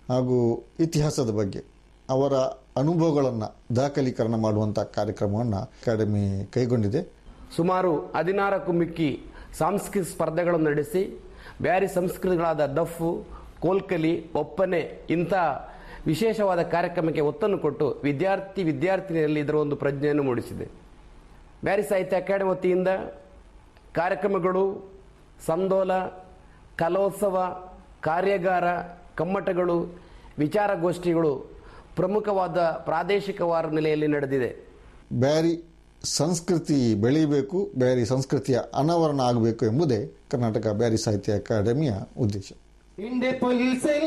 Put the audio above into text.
ಹಾಗೂ ಇತಿಹಾಸದ ಬಗ್ಗೆ ಅವರ ಅನುಭವಗಳನ್ನು ದಾಖಲೀಕರಣ ಮಾಡುವಂಥ ಕಾರ್ಯಕ್ರಮವನ್ನು ಅಕಾಡೆಮಿ ಕೈಗೊಂಡಿದೆ ಸುಮಾರು ಹದಿನಾರಕ್ಕೂ ಮಿಕ್ಕಿ ಸಾಂಸ್ಕೃತಿಕ ಸ್ಪರ್ಧೆಗಳನ್ನು ನಡೆಸಿ ಬ್ಯಾರಿ ಸಂಸ್ಕೃತಿಗಳಾದ ದಫ್ಫು ಕೋಲ್ಕಲಿ ಒಪ್ಪನೆ ಇಂಥ ವಿಶೇಷವಾದ ಕಾರ್ಯಕ್ರಮಕ್ಕೆ ಒತ್ತನ್ನು ಕೊಟ್ಟು ವಿದ್ಯಾರ್ಥಿ ವಿದ್ಯಾರ್ಥಿನಿಯಲ್ಲಿ ಇದರ ಒಂದು ಪ್ರಜ್ಞೆಯನ್ನು ಮೂಡಿಸಿದೆ ಬ್ಯಾರಿ ಸಾಹಿತ್ಯ ಅಕಾಡೆಮಿ ವತಿಯಿಂದ ಕಾರ್ಯಕ್ರಮಗಳು ಸಂದೋಲ ಕಲೋತ್ಸವ ಕಾರ್ಯಾಗಾರ ಕಮ್ಮಟಗಳು ವಿಚಾರಗೋಷ್ಠಿಗಳು ಪ್ರಮುಖವಾದ ಪ್ರಾದೇಶಿಕವಾದ ನೆಲೆಯಲ್ಲಿ ನಡೆದಿದೆ ಬ್ಯಾರಿ ಸಂಸ್ಕೃತಿ ಬೆಳೀಬೇಕು ಬ್ಯಾರಿ ಸಂಸ್ಕೃತಿಯ ಅನಾವರಣ ಆಗಬೇಕು ಎಂಬುದೇ ಕರ್ನಾಟಕ ಬ್ಯಾರಿ ಸಾಹಿತ್ಯ ಅಕಾಡೆಮಿಯ ಉದ್ದೇಶ ಇಂಡೆ ಪೊಲೀಸ್